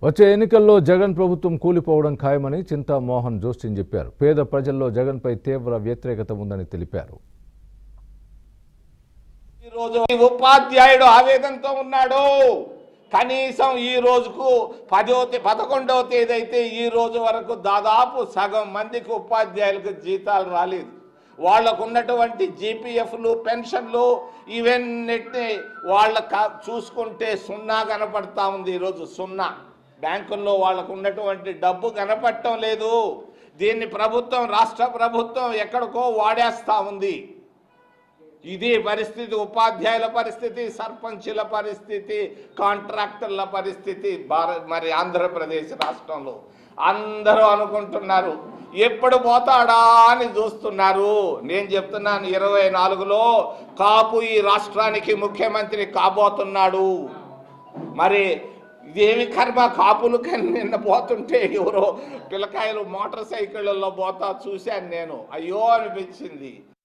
వచ్చే ఎన్నికల్లో జగన్ ప్రభుత్వం కూలిపోవడం ఖాయమని చింతా మోహన్ జోస్టిన్ చెప్పారు పేద ప్రజల్లో జగన్పై తీవ్ర వ్యతిరేకత ఉందని తెలిపారు ఈ రోజు ఈ ఉపాధ్యాయుడు ఆవేదనతో ఉన్నాడు కనీసం ఈ రోజుకు పదో తే- పదకొండవ తేదీ అయితే ఈ రోజు వరకు దాదాపు సగం మందికి ఉపాధ్యాయులకు జీతాలు రాలేదు వాళ్ళకు ఉన్నటువంటి జీపీఎఫ్లు పెన్షన్లు ఇవన్నీ వాళ్ళ క- చూసుకుంటే సున్నా కనపడతా ఉంది ఈరోజు సున్నా బ్యాంకుల్లో వాళ్ళకు ఉన్నటువంటి డబ్బు కనపడటం లేదు దీన్ని ప్రభుత్వం రాష్ట్ర ప్రభుత్వం ఎక్కడికో వాడేస్తా ఉంది ఇది పరిస్థితి ఉపాధ్యాయుల పరిస్థితి సర్పంచుల పరిస్థితి కాంట్రాక్టర్ల పరిస్థితి భారత మరి ఆంధ్రప్రదేశ్ రాష్ట్రంలో అందరూ అనుకుంటున్నారు ఎప్పుడు పోతాడా అని చూస్తున్నారు నేను చెప్తున్నాను ఇరవై నాలుగులో కాపు ఈ రాష్ట్రానికి ముఖ్యమంత్రి కాబోతున్నాడు మరి ఇదేమి కర్మ కాపులు కానీ నిన్న పోతుంటే ఎవరో పిల్లకాయలు మోటార్ సైకిళ్ళల్లో పోతా చూశాను నేను అయ్యో అనిపించింది